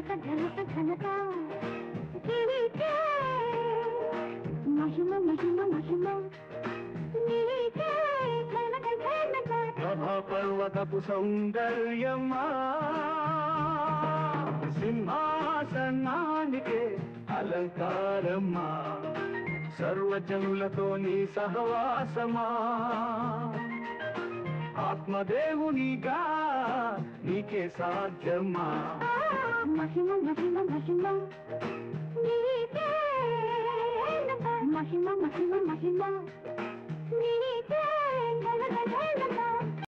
ఝనక ఝనక ఝనక నీకే మహిమ మహిమ మహిమ నీకే ఝనక ఝనక పర్వతపు సౌందర్యమా సింహాసనానికే అలంకారమ్మా సర్వజనులతో నీ సహవాసమా ఆత్మదేవునిగా నీకే సాధ్యమా ఆ